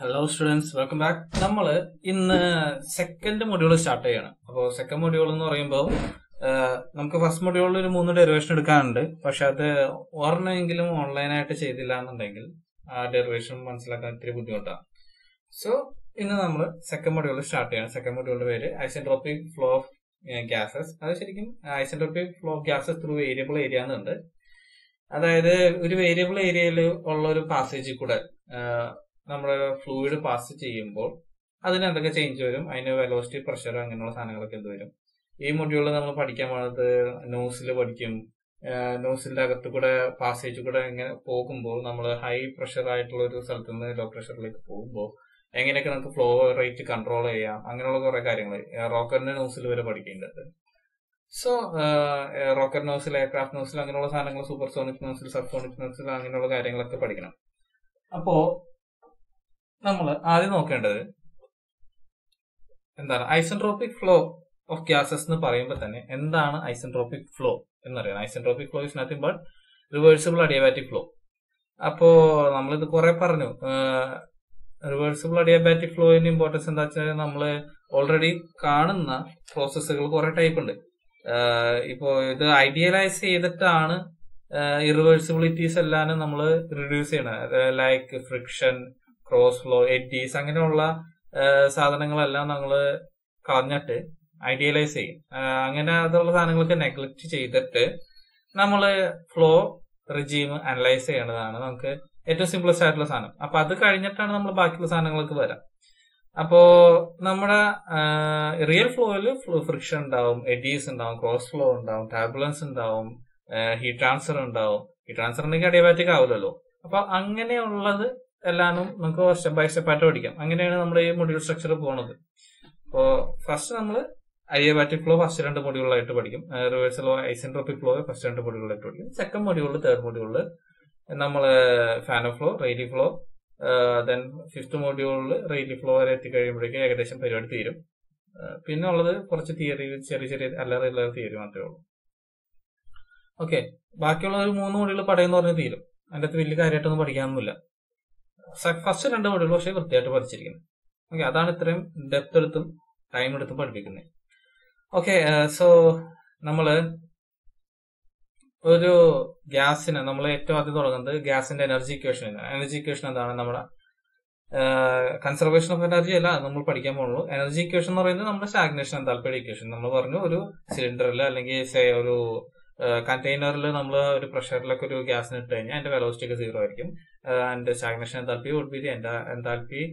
Hello students welcome back നമ്മൾ ഇന്ന് second module start ചെയ്യണം അപ്പോൾ സെക്കൻഡ് മൊഡ്യൂൾ എന്ന് പറയുമ്പോൾ നമുക്ക് ഫസ്റ്റ് മൊഡ്യൂളിൽ ഒരു മൂന്ന് ഡെറിവേഷൻ എടുക്കാനുണ്ട് പക്ഷെ അത് ഒരെണ്ണമെങ്കിലും ഓൺലൈനായിട്ട് ചെയ്തില്ല എന്നുണ്ടെങ്കിൽ ആ ഡെറിവേഷൻ മനസ്സിലാക്കാൻ ഇത്തിരി ബുദ്ധിമുട്ടാണ് സോ ഇന്ന് നമ്മൾ സെക്കൻഡ് മൊഡ്യൂൾ സ്റ്റാർട്ട് ചെയ്യണം സെക്കൻഡ് മൊഡ്യൂളിന്റെ പേര് ഐസെൻട്രോപ്പിക് ഫ്ലോ ഓഫ് ഗ്യാസസ് അത് ശരിക്കും isentropic flow of gases through variable area എന്നുണ്ട് അതായത് ഒരു വേരിയബിൾ ഏരിയയിൽ ഉള്ള ഒരു പാസേജിൽ കൂടെ നമ്മുടെ ഫ്ലൂയിഡ് പാസ് ചെയ്യുമ്പോൾ അതിന് എന്തൊക്കെ ചേഞ്ച് വരും അതിന് വെലോസിറ്റി പ്രഷർ അങ്ങനെയുള്ള സാധനങ്ങളൊക്കെ എന്ത് വരും ഈ മൊഡ്യൂളിൽ നമ്മൾ പഠിക്കാൻ പോകുന്നത് നോസിൽ പഠിക്കും നോസിന്റെ അകത്ത് കൂടെ പാസേജ് കൂടെ എങ്ങനെ പോകുമ്പോൾ നമ്മൾ ഹൈ പ്രഷർ ആയിട്ടുള്ള ഒരു സ്ഥലത്ത് നിന്ന് ലോ പ്രഷറിലേക്ക് പോകുമ്പോൾ എങ്ങനെയൊക്കെ നമുക്ക് ഫ്ലോ റേറ്റ് കൺട്രോൾ ചെയ്യാം അങ്ങനെയുള്ള കുറെ കാര്യങ്ങൾ റോക്കറിന്റെ നോസിൽ വരെ പഠിക്കേണ്ടത് so rocker nozzle aircraft nozzle അങ്ങനെയുള്ള സാധനങ്ങൾ supersonic nozzle subsonic nozzle അങ്ങനെയുള്ള കാര്യങ്ങളൊക്കെ പഠിക്കണം അപ്പോ നമ്മൾ ആദ്യം നോക്കേണ്ടത് എന്താണ് ഐസെൻട്രോപിക് ഫ്ലോ ഓഫ് ഗ്യാസസ് എന്ന് പറയുമ്പോൾ തന്നെ എന്താണ് ഐസെൻട്രോപിക് ഫ്ലോ എന്നറിയാം isentropic flow is nothing but reversible adiabatic flow അപ്പോ നമ്മളിത് കുറെ പറഞ്ഞു റിവേഴ്സിബിൾ അഡിയാബാറ്റിക് ഫ്ലോയിന്റെ ഇമ്പോർട്ടൻസ് എന്താ വെച്ചാൽ നമ്മൾ ഓൾറെഡി കാണുന്ന പ്രോസസ്സുകൾ കുറെ ടൈപ്പ് ഉണ്ട് ഇപ്പോ ഇത് ഐഡിയലൈസ് ചെയ്തിട്ടാണ് ഇറിവേഴ്സിബിലിറ്റീസ് എല്ലാം നമ്മൾ റിഡ്യൂസ് ചെയ്യണത് like friction cross flow eddies അങ്ങനെയുള്ള സാധനങ്ങളെല്ലാം നമ്മൾ കളഞ്ഞിട്ട് ഐഡിയലൈസ് ചെയ്യും അങ്ങനെ അതുള്ള സാധനങ്ങളൊക്കെ നെഗ്ലക്ട് ചെയ്തിട്ട് നമ്മൾ ഫ്ലോ റിജീം അനലൈസ് ചെയ്യേണ്ടതാണ് നമുക്ക് ഏറ്റവും സിംപ്ലസ്റ്റ് ആയിട്ടുള്ള സാധനം അപ്പൊ അത് കഴിഞ്ഞിട്ടാണ് നമ്മൾ ബാക്കിയുള്ള സാധനങ്ങൾക്ക് വരാം അപ്പോ നമ്മുടെ റിയൽ ഫ്ലോയിൽ ഫ്രിക്ഷൻ ഉണ്ടാവും എഡീസ് ഉണ്ടാവും ക്രോസ് ഫ്ലോ ഉണ്ടാവും ടാബുലൻസ് ഉണ്ടാവും ഹീറ്റ് ട്രാൻസ്ഫർ ഉണ്ടാവും ഹീറ്റ് ട്രാൻസ്ഫർ ഉണ്ടെങ്കിൽ അഡിയാബാറ്റിക് ആവില്ലല്ലോ അപ്പൊ അങ്ങനെയുള്ളത് എല്ലാനും നമുക്ക് സ്റ്റെപ്പ് ബൈ സ്റ്റെപ്പ് ആയിട്ട് പഠിക്കാം അങ്ങനെയാണ് നമ്മുടെ ഈ മൊഡ്യൂൾ സ്ട്രക്ചർ പോകുന്നത് അപ്പോ ഫസ്റ്റ് നമ്മൾ അഡിയാബാറ്റിക് ഫ്ലോ ഫസ്റ്റ് രണ്ട് മൊഡ്യൂളായിട്ട് പഠിക്കും റിവേഴ്സൽ ഐസെൻട്രോപിക് ഫ്ലോ ഫസ്റ്റ് രണ്ട് മൊഡ്യൂളായിട്ട് പഠിക്കും സെക്കൻഡ് മൊഡ്യൂളിൽ തേർഡ് മൊഡ്യൂളിൽ നമ്മൾ Fanno flow Rayleigh flow then fifth മൊഡ്യൂളിൽ റെയിലി ഫ്ലോ വരെ എത്തിക്കഴിയുമ്പോഴേക്കും ഏകദേശം പരിപാടി തീരും പിന്നെ ഉള്ളത് കുറച്ച് തിയറി ചെറിയ ചെറിയ അല്ലറ അല്ലറ തിയറി മാത്രമേ ഉള്ളൂ ഓക്കെ ബാക്കിയുള്ള ഒരു മൂന്ന് മൊഡ്യൂൾ പടയെന്ന് പറഞ്ഞ് തീരും അതിൻ്റെ അകത്ത് വലിയ കാര്യമായിട്ടൊന്നും പഠിക്കാനൊന്നുമില്ല ഫസ്റ്റ് രണ്ട് മൊഡ്യൂൾ പക്ഷേ വൃത്തിയായിട്ട് പഠിച്ചിരിക്കുന്നത് ഓക്കെ അതാണ് ഇത്രയും ഡെപ്ത് എടുത്തും ടൈം എടുത്തും പഠിപ്പിക്കുന്നത് ഓക്കെ സോ നമ്മള് ഒരു ഗ്യാസിന് നമ്മൾ ഏറ്റവും ആദ്യം തുടങ്ങുന്നത് ഗ്യാസിന്റെ എനർജി ഇക്വേഷൻ എനർജി ഇക്വേഷൻ എന്താണ് നമ്മുടെ കൺസർവേഷൻ ഓഫ് എനർജി അല്ല നമ്മൾ പഠിക്കാൻ പോകുള്ളൂ എനർജി ഇക്വേഷൻ എന്ന് പറയുന്നത് നമ്മുടെ സ്റ്റാഗ്നേഷൻ എന്താൽപ്പയുടെ ഇക്വേഷൻ നമ്മൾ പറഞ്ഞു ഒരു സിലിണ്ടറിൽ അല്ലെങ്കിൽ ഒരു കണ്ടെയ്നറിൽ നമ്മൾ ഒരു പ്രഷറിലൊക്കെ ഒരു ഗ്യാസിന് ഇട്ട് കഴിഞ്ഞാൽ അതിന്റെ വെലോസിറ്റി ഒക്കെ സീറോ ആയിരിക്കും and stagnation enthalpy would be the enthalpy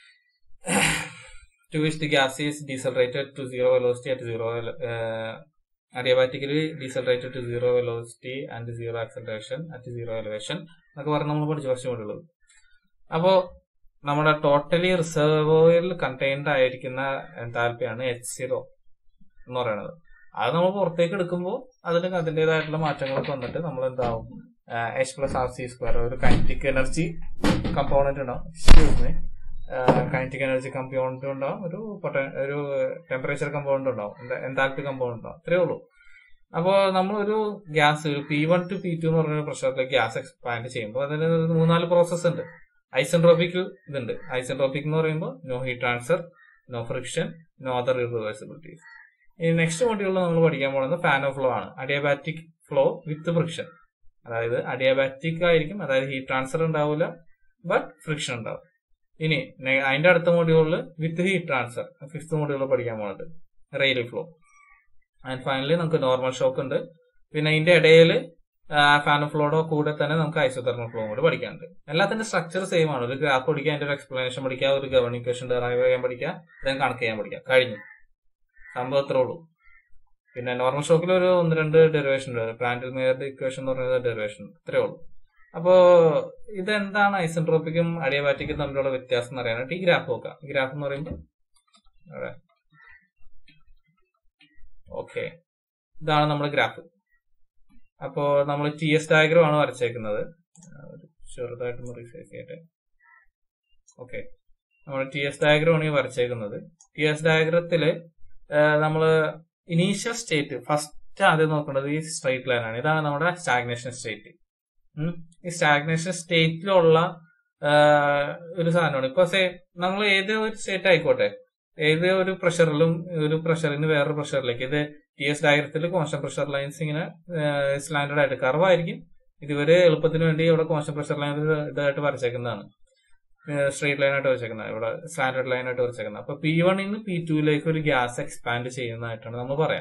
to which the gas is decelerated to zero velocity at zero uh, adiabatically decelerated to zero velocity and zero acceleration at zero elevation എന്നൊക്കെ പറഞ്ഞ് നമ്മൾ പഠിച്ചു കുറച്ചും കൂടി ഉള്ളത് അപ്പോ നമ്മുടെ ടോട്ടലി റിസർവോയിൽ കണ്ടെയ്ൻഡ് ആയിരിക്കുന്ന താല്പര്യമാണ് എച്ച് സീറോ എന്ന് പറയുന്നത് അത് നമ്മൾ പുറത്തേക്ക് എടുക്കുമ്പോൾ അതിന് അതിൻ്റെതായിട്ടുള്ള മാറ്റങ്ങളൊക്കെ വന്നിട്ട് നമ്മൾ എന്താവും H plus R C square ഒരു കൈനറ്റിക് എനർജി കമ്പോണന്റ് ഉണ്ടാവും കൈനറ്റിക് എനർജി കമ്പോണന്റ് ഉണ്ടാവും ഒരു ഒരു ടെമ്പറേച്ചർ കമ്പോണന്റ് ഉണ്ടാവും എന്താൽപ്പി കമ്പോണന്റ് ഉണ്ടാവും അത്രേ ഉള്ളൂ അപ്പോൾ നമ്മളൊരു ഗ്യാസ് ഒരു P one to P two എന്ന് പറഞ്ഞ പ്രഷറിലേക്ക് ഗ്യാസ് എക്സ്പാൻഡ് ചെയ്യുമ്പോൾ അതിന് മൂന്നാല് പ്രോസസ്സ് ഉണ്ട് ഐസെൻട്രോപിക് ഇതുണ്ട് ഐസെൻട്രോപിക് എന്ന് പറയുമ്പോൾ no heat transfer no friction no other irreversibilities ഇനി നെക്സ്റ്റ് മൊഡ്യൂളിൽ നമ്മൾ പഠിക്കാൻ പോകുന്നത് ഫാനോ ഫ്ലോ ആണ് അഡിയാബാറ്റിക് ഫ്ലോ വിത്ത് ഫ്രിക്ഷൻ അതായത് അഡിയാബാറ്റിക് ആയിരിക്കും അതായത് ഹീറ്റ് ട്രാൻസ്ഫർ ഉണ്ടാവില്ല ബട്ട് ഫ്രിക്ഷൻ ഉണ്ടാവും ഇനി അതിന്റെ അടുത്ത മൊഡ്യൂളിൽ വിത്ത് ഹീറ്റ് ട്രാൻസ്ഫർ ഫിഫ്ത്ത് മൊഡ്യൂളിൽ പഠിക്കാൻ പോകുന്നത് റെയിൽ ഫ്ലോ ആൻഡ് ഫൈനലി നമുക്ക് നോർമൽ ഷോക്ക് ഉണ്ട് പിന്നെ അതിന്റെ ഇടയിൽ ഫാൻ ഫ്ലോയുടെ കൂടെ തന്നെ നമുക്ക് ഐസോതെർമൽ ഫ്ലോ കൂടെ പഠിക്കാനുണ്ട് എല്ലാത്തിന്റെ സ്ട്രക്ചർ സെയിം ആണ് ഒരു ഗ്രാഫ് പഠിക്കുക അതിന്റെ ഒരു എക്സ്പ്ലനേഷൻ പഠിക്കുക ഒരു ഗവേണിക്കേഷൻ ഡെറൈവ് ചെയ്യാൻ പഠിക്കുക ദെൻ കണക്ക് ചെയ്യാൻ പഠിക്കുക കഴിഞ്ഞു സംഭവം അത്രേ ഉള്ളൂ പിന്നെ നോർമൽ ഷോക്കിൽ ഒരു ഒന്ന് രണ്ട് ഡെറിവേഷൻ ഉണ്ട് പ്ലാന്റിൽ മേയറുടെ ഇക്വേഷൻ എന്ന് പറയുന്നത് ഡെറിവേഷൻ ഇത്രേ ഉള്ളൂ അപ്പോ ഇതെന്താണ് ഐസെൻട്രോപ്പിക്കും അഡിയബാറ്റിക്കും തമ്മിലുള്ള വ്യത്യാസം എന്ന് പറയാനായിട്ട് ഈ ഗ്രാഫ് നോക്കാം ഈ ഗ്രാഫ് എന്ന് പറയുമ്പോൾ ഓക്കെ ഇതാണ് നമ്മുടെ ഗ്രാഫ് അപ്പോ നമ്മൾ ടി എസ് ഡയഗ്രം ആണ് വരച്ചേക്കുന്നത് ചെറുതായിട്ട് റീസൈസ് ചെയ്യട്ടെ ഓക്കെ നമ്മൾ ടി എസ് ഡയഗ്രം ആണ് ഈ വരച്ചേക്കുന്നത് ടി എസ് ഡയഗ്രത്തില് നമ്മൾ ഇനീഷ്യൽ സ്റ്റേറ്റ് ഫസ്റ്റ് ആദ്യം നോക്കേണ്ടത് ഈ സ്ട്രൈറ്റ് ലൈൻ ആണ് ഇതാണ് നമ്മുടെ സ്റ്റാഗ്നേഷൻ സ്റ്റേറ്റ് ഈ സ്റ്റാഗ്നേഷൻ സ്റ്റേറ്റിലുള്ള ഒരു സാധനമാണ് ഇപ്പൊ സേ നമ്മൾ ഏത് ഒരു സ്റ്റേറ്റ് ആയിക്കോട്ടെ ഏത് ഒരു പ്രഷറിലും ഒരു പ്രഷറിന് വേറൊരു പ്രഷറിലേക്ക് ഇത് ടി എസ് ഡയഗ്രത്തിൽ കോൺസ്റ്റന്റ് പ്രഷർ ലൈൻസ് ഇങ്ങനെ സ്റ്റാൻഡേർഡ് ആയിട്ട് കർവായിരിക്കും ഇതുവരെ എളുപ്പത്തിന് വേണ്ടി ഇവിടെ കോൺസ്റ്റന്റ് പ്രഷർ ലൈൻ ഇതായിട്ട് വരച്ചേക്കുന്നതാണ് സ്ട്രേറ്റ് ലൈൻ ആയിട്ട് വരച്ചേക്കുന്നത് ഇവിടെ സ്റ്റാൻഡേർഡ് ലൈൻ ആയിട്ട് വരച്ചേക്കുന്നത് അപ്പൊ പി വണ്ണിൽ നിന്ന് പി ടുവിലേക്ക് ഒരു ഗ്യാസ് എക്സ്പാൻഡ് ചെയ്യുന്നതായിട്ടാണ് നമ്മൾ പറയാം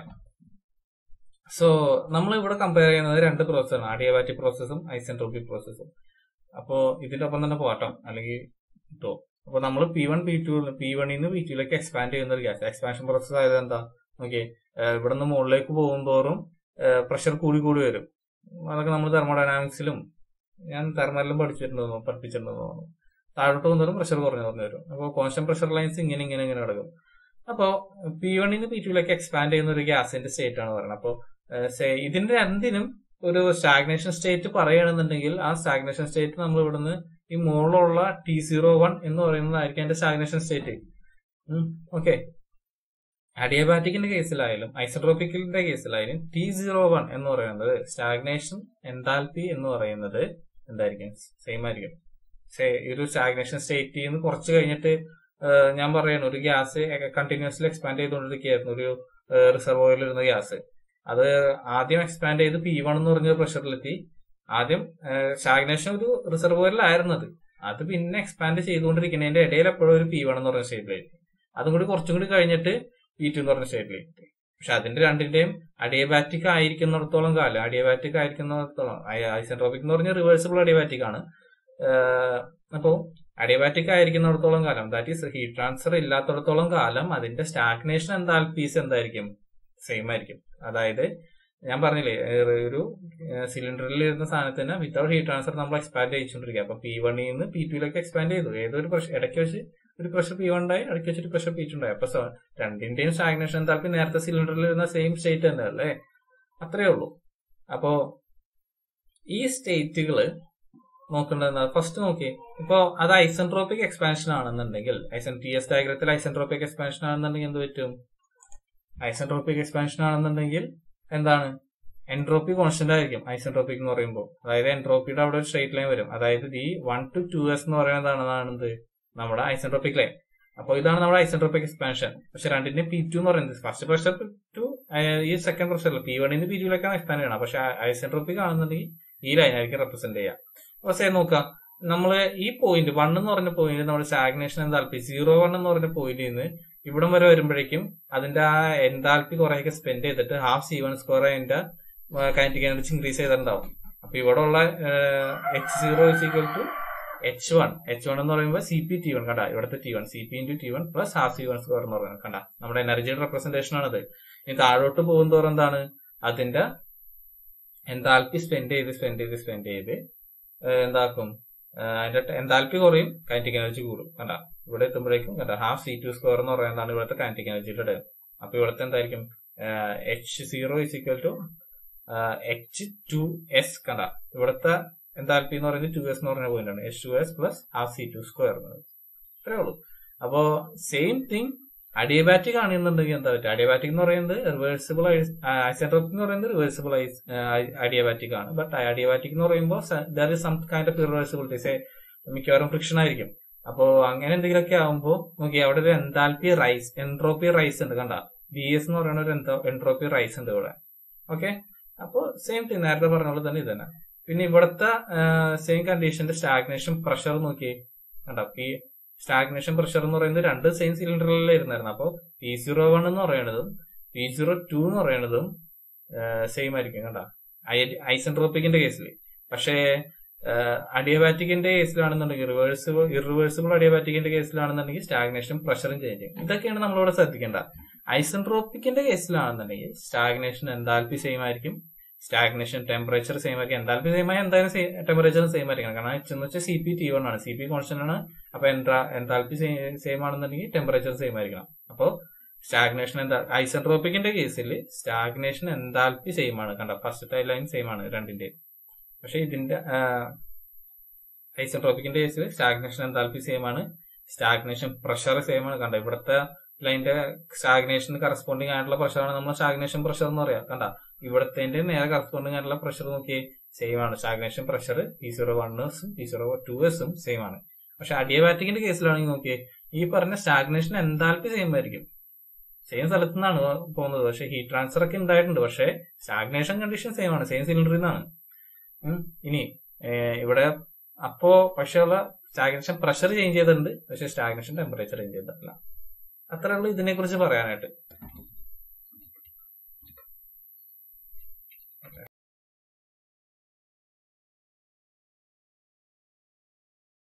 സോ നമ്മൾ ഇവിടെ കമ്പയർ ചെയ്യുന്നത് രണ്ട് പ്രോസസ്സാണ് അഡിയബാറ്റിക് പ്രോസസ്സും ഐസെൻട്രോപിക് പ്രോസസ്സും അപ്പോ ഇതിന്റെ ഒപ്പം തന്നെ പോകട്ടോ അല്ലെങ്കിൽ കിട്ടോ അപ്പൊ നമ്മൾ P one P two P വണ്ണിൽ നിന്ന് പി ടുവിലേക്ക് എക്സ്പാൻഡ് ചെയ്യുന്ന ഒരു ഗ്യാസ് എക്സ്പാൻഷൻ പ്രോസസ് ആയത് എന്താ ഓക്കെ ഇവിടെ നിന്ന് മുകളിലേക്ക് പോകുന്തോറും പ്രഷർ കൂടി കൂടി വരും അതൊക്കെ നമ്മൾ തെർമോഡൈനാമിക്സിലും ഞാൻ തെർമലിലും പഠിച്ചിട്ടുണ്ടെന്ന് പഠിപ്പിച്ചിട്ടുണ്ടെന്ന് തോന്നുന്നു താഴോട്ട് പോകുന്നതും പ്രഷർ കുറഞ്ഞു കുറഞ്ഞു വരും അപ്പോൾ കോൺസ്റ്റന്റ് പ്രഷർ ലൈൻസ് ഇങ്ങനെ ഇങ്ങനെ ഇങ്ങനെ കിടക്കും അപ്പോൾ പി വണ്ണിൽ നിന്ന് പി ടുവിലേക്ക് എക്സ്പാൻഡ് ചെയ്യുന്ന ഒരു ഗ്യാസിന്റെ സ്റ്റേറ്റ് ആണ് പറയുന്നത് അപ്പോൾ ഇതിന്റെ രണ്ടിനും ഒരു സ്റ്റാഗ്നേഷൻ സ്റ്റേറ്റ് പറയുകയാണെന്നുണ്ടെങ്കിൽ ആ സ്റ്റാഗ്നേഷൻ സ്റ്റേറ്റ് നമ്മൾ ഇവിടുന്ന് ഈ മുകളിലുള്ള ടി സീറോ വൺ എന്ന് പറയുന്നതായിരിക്കും അതിന്റെ സ്റ്റാഗ്നേഷൻ സ്റ്റേറ്റ് ഓക്കെ അഡിയബാറ്റിക്കിന്റെ കേസിലായാലും ഐസോട്രോപിക്കലിന്റെ കേസിലായാലും ടി സീറോ വൺ എന്ന് പറയുന്നത് സ്റ്റാഗ്നേഷൻ എൻതാൽപി എന്ന് പറയുന്നത് എന്തായിരിക്കും സെയിം ആയിരിക്കും ഒരു സ്റ്റാഗ്നേഷൻ സ്റ്റേറ്റിൽ നിന്ന് കുറച്ച് കഴിഞ്ഞിട്ട് ഞാൻ പറയണു ഒരു ഗ്യാസ് കണ്ടിന്യൂസ്ലി എക്സ്പാൻഡ് ചെയ്തുകൊണ്ടിരിക്കുകയായിരുന്നു ഒരു റിസർവോയിൽ ഇരുന്ന ഗ്യാസ് അത് ആദ്യം എക്സ്പാൻഡ് ചെയ്ത് പി വൺ എന്ന് പറഞ്ഞ പ്രഷറിലെത്തി ആദ്യം സ്റ്റാഗ്നേഷൻ ഒരു റിസർവോയിലായിരുന്നത് അത് പിന്നെ എക്സ്പാൻഡ് ചെയ്തുകൊണ്ടിരിക്കുന്നതിന്റെ ഇടയിൽ എപ്പോഴും ഒരു പി വൺ എന്ന് പറഞ്ഞ സ്റ്റേറ്റിലേക്ക് അതും കൂടി കുറച്ചും കൂടി കഴിഞ്ഞിട്ട് പി ടു എന്ന് പറഞ്ഞ സ്റ്റേറ്റിലേക്ക് പക്ഷെ അതിന്റെ രണ്ടിന്റെയും അഡിയബാറ്റിക് ആയിരിക്കുന്നിടത്തോളം കാലം അഡിയബാറ്റിക് ആയിരിക്കുന്നിടത്തോളം ഐസെൻട്രോപിക് എന്ന് പറഞ്ഞ റിവേഴ്സിബിൾ അഡിയബാറ്റിക് ആണ് അപ്പോൾ അഡിയബാറ്റിക് ആയിരിക്കുന്നിടത്തോളം കാലം ദാറ്റ് ഈസ് ഹീറ്റ് ട്രാൻസ്ഫർ ഇല്ലാത്തിടത്തോളം കാലം അതിന്റെ സ്റ്റാഗ്നേഷൻ എന്താൽപീസ് എന്തായിരിക്കും സെയിം ആയിരിക്കും അതായത് ഞാൻ പറഞ്ഞില്ലേ ഒരു സിലിണ്ടറിൽ ഇരുന്ന സാധനത്തിന് വിത്തൗട്ട് ഹീറ്റ് ട്രാൻസ്ഫർ നമ്മൾ എക്സ്പാൻഡ് ചെയ്യിച്ചുകൊണ്ടിരിക്കുക അപ്പൊ പി വണ്ണിൽ നിന്ന് പി ടുയിലേക്ക് എക്സ്പാൻഡ് ചെയ്തു ഏതൊരു പ്രഷർ ഇടയ്ക്ക് വെച്ച് ഒരു പ്രഷർ പി വൺ ഉണ്ടായി ഇടയ്ക്ക് വെച്ചിട്ട് പ്രഷർ പി ടു ഉണ്ടായി അപ്പൊ രണ്ടിന്റെയും സ്റ്റാഗ്നേഷൻ എന്താൽപ്പി നേരത്തെ സിലിണ്ടറിൽ ഇരുന്ന സെയിം സ്റ്റേറ്റ് തന്നെ അല്ലേ അത്രേ ഉള്ളൂ അപ്പോ ഈ സ്റ്റേറ്റുകള് നോക്കേണ്ടത് ഫസ്റ്റ് നോക്കി ഇപ്പോ അത് ഐസെൻട്രോപിക് എക്സ്പാൻഷൻ ആണെന്നുണ്ടെങ്കിൽ ഐസൻ ടി എസ് ഡയഗ്രത്തിൽ ഐസെൻട്രോപിക് എക്സ്പാൻഷൻ ആണെന്നുണ്ടെങ്കിൽ എന്ത് പറ്റും ഐസെൻട്രോപിക് എക്സ്പാൻഷൻ ആണെന്നുണ്ടെങ്കിൽ എന്താണ് എൻട്രോപ്പി കോൺസ്റ്റന്റ് ആയിരിക്കും ഐസെൻട്രോപിക് എന്ന് പറയുമ്പോൾ അതായത് എൻട്രോപ്പിയുടെ അവിടെ ഒരു സ്ട്രേറ്റ് ലൈൻ വരും അതായത് ഈ വൺ ടു ടു എസ് എന്ന് പറയുന്നതാണ് നമ്മുടെ ഐസെൻട്രോപിക് ലൈൻ അപ്പോൾ ഇതാണ് നമ്മുടെ ഐസെൻട്രോപിക് എക്സ്പാൻഷൻ പക്ഷെ രണ്ടിന്റെ പി ടു എന്ന് പറയുന്നത് ഫസ്റ്റ് പ്രഷർ ടു ഈ സെക്കൻഡ് പ്രഷറിൽ പി വണ്ണിന് പി ടുയിലേക്കാണ് എക്സ്പാൻഡ് ചെയ്യണം പക്ഷെ ഐസെൻട്രോപിക് ആണെന്നുണ്ടെങ്കിൽ ഈ ലൈനായിരിക്കും റെപ്രസെന്റ് ചെയ്യുക അപ്പൊ സേ നോക്കാം നമ്മൾ ഈ പോയിന്റ് വൺ എന്ന് പറഞ്ഞ പോയിന്റ് നമ്മുടെ സ്റ്റാഗ്നേഷൻ എന്താൽപ്പി സീറോ വൺ എന്ന് പറഞ്ഞ പോയിന്റിൽ നിന്ന് ഇവിടം വരെ വരുമ്പോഴേക്കും അതിന്റെ ആ എന്താൽപ്പി കുറേയൊക്കെ സ്പെൻഡ് ചെയ്തിട്ട് ഹാഫ് സി വൺ സ്ക്വയർ അതിന്റെ കൈനറ്റിക് എനർജി ഇൻക്രീസ് ചെയ്തിട്ടുണ്ടാവും അപ്പൊ ഇവിടെ ഉള്ള H zero is equal to H one H one എന്ന് പറയുമ്പോൾ സി പി ടി വൺ കണ്ട ഇവിടുത്തെ T one C P into T one plus half C one square എന്ന് പറയുന്നത് കണ്ട നമ്മുടെ എനർജിയുടെ റെപ്രസെന്റേഷൻ ആണത് ഇനി താഴോട്ട് പോകുന്തോറും എന്താണ് അതിന്റെ എന്താൽപ്പി സ്പെൻഡ് ചെയ്ത് സ്പെൻഡ് ചെയ്ത് സ്പെൻഡ് ചെയ്ത് എന്താക്കും അതിന്റെ എന്താൽപ്പി കുറയും കൈനറ്റിക് എനർജി കൂടും കണ്ട ഇവിടെ എത്തുമ്പോഴേക്കും കണ്ട ഹാഫ് സി ടു സ്ക്വയർ എന്ന് പറയുന്നതാണ് ഇവിടുത്തെ കൈനറ്റിക് എനർജിയുടെ ടേം അപ്പൊ ഇവിടുത്തെ എന്തായിരിക്കും H zero is equal to H two S കണ്ട ഇവിടുത്തെ എന്താൽപ്പി എന്ന് പറയുന്നത് ടു എസ് എന്ന് പറഞ്ഞ പോയിന്റ് ആണ് H two S plus half C two square അത്രേ ഉള്ളൂ അപ്പോ സെയിം തിങ് അഡിയബാറ്റിക് ആണെന്നുണ്ടെങ്കിൽ എന്താ പറ്റുക അഡിയബാറ്റിക് എന്ന് പറയുന്നത് റിവേഴ്സിബിൾ ഐസെൻട്രോപിക് എന്ന് പറയുന്നത് റിവേഴ്സിബിൾ അഡിയബാറ്റിക് ആണ് ബട്ട് അഡിയബാറ്റിക് എന്ന് പറയുമ്പോൾ there is some kind of irreversibilities മിക്കവാറും ഫ്രിക്ഷൻ ആയിരിക്കും അപ്പോ അങ്ങനെ എന്തെങ്കിലുമൊക്കെ ആകുമ്പോൾ നോക്കി അവിടെ ഒരു എൻതാൽപ്പി റൈസ് എൻട്രോപ്പി റൈസ് ഉണ്ട് കണ്ട ബി എസ് എന്ന് പറയുന്ന ഒരു എൻട്രോപ്പി റൈസ് ഉണ്ട് ഇവിടെ ഓക്കെ അപ്പോൾ സെയിം തിങ് നേരത്തെ പറഞ്ഞ പോലെ തന്നെ ഇത് തന്നെ പിന്നെ ഇവിടുത്തെ സെയിം കണ്ടീഷന്റെ സ്റ്റാഗ്നേഷൻ പ്രഷർ നോക്കി കണ്ട പി സ്റ്റാഗ്നേഷൻ പ്രഷർ എന്ന് പറയുന്നത് രണ്ട് സെയിം സിലിണ്ടറിലല്ലേ ഇരുന്നായിരുന്നു അപ്പോൾ പി സീറോ വൺ എന്ന് പറയുന്നതും പി സീറോ ടു എന്ന് പറയുന്നതും സെയിം ആയിരിക്കും കണ്ട ഐസെൻട്രോപ്പിക്കിന്റെ കേസിൽ പക്ഷേ അഡിയബാറ്റിക്കിന്റെ കേസിലാണെന്നുണ്ടെങ്കിൽ റിവേഴ്സിബിൾ ഇറിവേഴ്സിബിൾ അഡിയബാറ്റിക്കിന്റെ കേസിലാണെന്നുണ്ടെങ്കിൽ സ്റ്റാഗ്നേഷൻ പ്രഷറും ചേഞ്ച് ചെയ്യും ഇതൊക്കെയാണ് നമ്മളിവിടെ ശ്രദ്ധിക്കേണ്ട ഐസെൻട്രോപ്പിക്കിന്റെ കേസിലാണെന്നുണ്ടെങ്കിൽ സ്റ്റാഗ്നേഷൻ എന്താൽപ്പി സെയിം ആയിരിക്കും സ്റ്റാഗ്നേഷൻ ടെമ്പറേച്ചർ സെയിം ആയിരിക്കും എന്താൽപ്പി സെയിം ആയി എന്തായാലും ടെമ്പറേച്ചർ സെയിം ആയിരിക്കണം കാരണം എന്ന് വെച്ചാൽ സി പി ടി വൺ ആണ് സി പി കോൺസ്റ്റന്റ് ആണ് അപ്പൊ എന്താ എന്താൽപ്പി സെയിം ആണെന്നുണ്ടെങ്കിൽ ടെമ്പറേച്ചർ സെയിം ആയിരിക്കണം അപ്പോൾ സ്റ്റാഗ്നേഷൻ എന്താ ഐസെൻട്രോപ്പിക്കിന്റെ കേസിൽ സ്റ്റാഗ്നേഷൻ എന്താൽപ്പി സെയിം ആണ് കണ്ട ഫസ്റ്റത്തെ ലൈൻ സെയിം ആണ് രണ്ടിന്റെ പക്ഷെ ഇതിന്റെ ഐസെൻട്രോപ്പിക്കിന്റെ കേസിൽ സ്റ്റാഗ്നേഷൻ എന്താൽപ്പി സെയിം ആണ് സ്റ്റാഗ്നേഷൻ പ്രഷർ സെയിം ആണ് കണ്ട ഇവിടുത്തെ ലൈന്റെ സ്റ്റാഗ്നേഷന് കറസ്പോണ്ടിങ് ആയിട്ടുള്ള പ്രഷറാണ് നമ്മൾ സ്റ്റാഗ്നേഷൻ പ്രഷർ എന്ന് പറയാം കണ്ട ഇവിടത്തെ നേരെ കറസ്പോണ്ടിങ് ആയിട്ടുള്ള പ്രഷർ നോക്കി സെയിം ആണ് stagnation pressure P zero one എസും പി സീറോ ടു എസും സെയിം ആണ് പക്ഷെ അഡിയബാറ്റിക്കിന്റെ കേസിലാണെങ്കിൽ നോക്കിയേ ഈ പറഞ്ഞ സ്റ്റാഗ്നേഷൻ എന്താൽപ്പി സെയിം ആയിരിക്കും സെയിം സ്ഥലത്തു നിന്നാണ് പോകുന്നത് പക്ഷെ ഹീറ്റ് ട്രാൻസ്ഫർ ഒക്കെ ഉണ്ടായിട്ടുണ്ട് പക്ഷെ സ്റ്റാഗ്നേഷൻ കണ്ടീഷൻ സെയിം ആണ് സെയിം സിലിണ്ടറിൽ നിന്നാണ് ഉം. ഇനി ഏഹ്, ഇവിടെ അപ്പോ പക്ഷെ ഉള്ള സ്റ്റാഗ്നേഷൻ പ്രഷർ ചേഞ്ച് ചെയ്തിട്ടുണ്ട് പക്ഷെ സ്റ്റാഗ്നേഷൻ ടെമ്പറേച്ചർ ചേഞ്ച് ചെയ്തിട്ടില്ല അത്രേ ഉള്ളൂ ഇതിനെ കുറിച്ച് പറയാനായിട്ട്